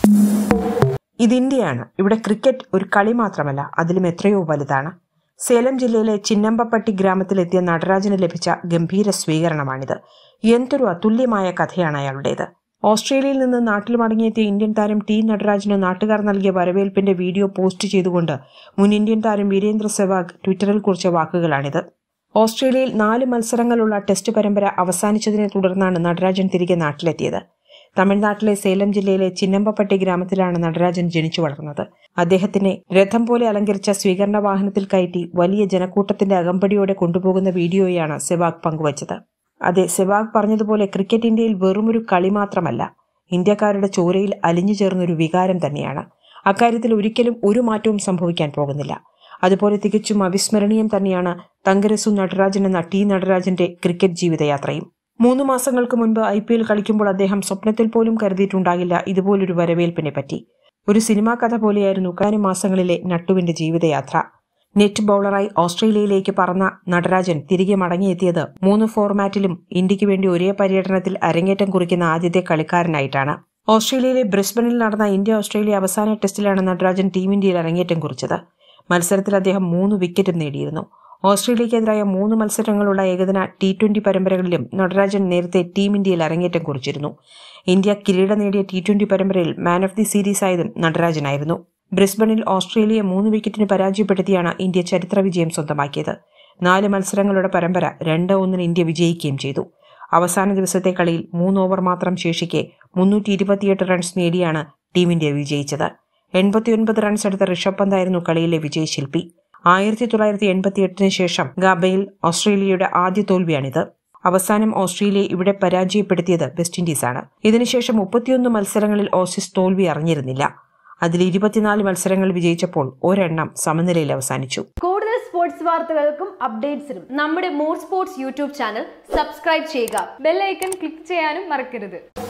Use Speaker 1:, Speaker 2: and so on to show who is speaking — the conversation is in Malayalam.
Speaker 1: ഇത് ഇന്ത്യയാണ് ഇവിടെ ക്രിക്കറ്റ് ഒരു കളി മാത്രമല്ല അതിലും എത്രയോ വലുതാണ് സേലം ജില്ലയിലെ ചിന്നമ്പപ്പട്ടി ഗ്രാമത്തിലെത്തിയ നടരാജന് ലഭിച്ച ഗംഭീര സ്വീകരണമാണിത് എന്തൊരു അതുല്യമായ കഥയാണ് അയാളുടേത് ഓസ്ട്രേലിയയിൽ നിന്ന് നാട്ടിൽ മടങ്ങിയെത്തിയ ഇന്ത്യൻ താരം ടി നടരാജന് നാട്ടുകാർ നൽകിയ വരവേൽപ്പിന്റെ വീഡിയോ പോസ്റ്റ് ചെയ്തുകൊണ്ട് മുൻ ഇന്ത്യൻ താരം വീരേന്ദ്ര സെവാഗ് ട്വിറ്ററിൽ കുറിച്ച വാക്കുകളാണിത് ഓസ്ട്രേലിയയിൽ നാല് മത്സരങ്ങളുള്ള ടെസ്റ്റ് പരമ്പര അവസാനിച്ചതിനെ തുടർന്നാണ് നടരാജൻ തിരികെ നാട്ടിലെത്തിയത് തമിഴ്നാട്ടിലെ സേലം ജില്ലയിലെ ചിന്നമ്പപ്പട്ടി ഗ്രാമത്തിലാണ് നടരാജൻ ജനിച്ചു വളർന്നത് അദ്ദേഹത്തിനെ രഥം പോലെ അലങ്കരിച്ച സ്വീകരണ വാഹനത്തിൽ കയറ്റി വലിയ ജനക്കൂട്ടത്തിന്റെ അകമ്പടിയോടെ കൊണ്ടുപോകുന്ന വീഡിയോയാണ് സെവാഗ് പങ്കുവച്ചത് അതെ സെവാഗ് പറഞ്ഞതുപോലെ ക്രിക്കറ്റ് ഇന്ത്യയിൽ വെറുമൊരു കളി മാത്രമല്ല ഇന്ത്യക്കാരുടെ ചോരയിൽ അലിഞ്ഞു ചേർന്നൊരു വികാരം തന്നെയാണ് അക്കാര്യത്തിൽ ഒരിക്കലും ഒരു മാറ്റവും സംഭവിക്കാൻ പോകുന്നില്ല അതുപോലെ തികച്ചും അവിസ്മരണീയം തന്നെയാണ് തങ്കരസു നടരാജൻ എന്ന ടി നടരാജന്റെ ക്രിക്കറ്റ് ജീവിതയാത്രയും മൂന്ന് മാസങ്ങൾക്ക് മുൻപ് ഐ പി എൽ കളിക്കുമ്പോൾ അദ്ദേഹം സ്വപ്നത്തിൽ പോലും കരുതിയിട്ടുണ്ടാകില്ല ഇതുപോലൊരു വരവേൽപ്പിനെ പറ്റി ഒരു സിനിമാ കഥ പോലെയായിരുന്നു കഴിഞ്ഞ മാസങ്ങളിലെ നട്ടുവിന്റെ ജീവിതയാത്ര നെറ്റ് ബൌളറായി ഓസ്ട്രേലിയയിലേക്ക് പറന്ന നടരാജൻ തിരികെ മടങ്ങിയെത്തിയത് മൂന്ന് ഫോർമാറ്റിലും ഇന്ത്യക്ക് വേണ്ടി ഒരേ പര്യടനത്തിൽ അരങ്ങേറ്റം കുറിക്കുന്ന ആദ്യത്തെ കളിക്കാരനായിട്ടാണ് ഓസ്ട്രേലിയയിലെ ബ്രിസ്ബനിൽ നടന്ന ഇന്ത്യ ഓസ്ട്രേലിയ അവസാന ടെസ്റ്റിലാണ് നടരാജൻ ടീം ഇന്ത്യയിൽ അരങ്ങേറ്റം കുറിച്ചത് മത്സരത്തിൽ അദ്ദേഹം മൂന്ന് വിക്കറ്റും നേടിയിരുന്നു ഓസ്ട്രേലിയക്കെതിരായ മൂന്ന് മത്സരങ്ങളുള്ള ഏകദിന ടി ട്വന്റി പരമ്പരകളിലും നടരാജൻ നേരത്തെ ടീം ഇന്ത്യയിൽ അരങ്ങേറ്റം കുറിച്ചിരുന്നു ഇന്ത്യ കിരീടം നേടിയ ടി ട്വന്റി പരമ്പരയിൽ മാൻ ഓഫ് ദി സീരീസ് ആയതും നടരാജനായിരുന്നു ബ്രിസ്ബണിൽ ഓസ്ട്രേലിയയെ മൂന്ന് വിക്കറ്റിന് പരാജയപ്പെടുത്തിയാണ് ഇന്ത്യ ചരിത്ര വിജയം സ്വന്തമാക്കിയത് നാല് മത്സരങ്ങളുടെ പരമ്പര രണ്ട് ഒന്നിന് ഇന്ത്യ വിജയിക്കുകയും ചെയ്തു അവസാന ദിവസത്തെ കളിയിൽ മൂന്ന് ഓവർ മാത്രം ശേഷിക്കെ മുന്നൂറ്റി ഇരുപത്തിയെട്ട് റൺസ് നേടിയാണ് ടീം ഇന്ത്യ വിജയിച്ചത് എൺപത്തിയൊൻപത് റൺസ് എടുത്ത ഋഷഭ് പന്തായിരുന്നു കളിയിലെ വിജയശില്പി ആയിരത്തി തൊള്ളായിരത്തി എൺപത്തിയെട്ടിന് ശേഷം ഗാബയിൽ ഓസ്ട്രേലിയയുടെ ആദ്യ തോൽവിയാണിത് അവസാനം ഓസ്ട്രേലിയ ഇവിടെ പരാജയപ്പെടുത്തിയത് വെസ്റ്റ് ഇൻഡീസാണ് ഇതിനുശേഷം മുപ്പത്തിയൊന്ന് മത്സരങ്ങളിൽ ഓസീസ് തോൽവി അറിഞ്ഞിരുന്നില്ല അതിൽ ഇരുപത്തിനാല് മത്സരങ്ങൾ വിജയിച്ചപ്പോൾ ഒരെണ്ണം സമനിലയിൽ അവസാനിച്ചു
Speaker 2: കൂടുതൽ സ്പോർട്സ് വാർത്തകൾക്കും അപ്ഡേറ്റ്സിനും
Speaker 3: നമ്മുടെ more sports YouTube channel subscribe ചെയ്യുക
Speaker 4: ബെല്ലൈക്കൺ ക്ലിക്ക് ചെയ്യാനും മറക്കരുത്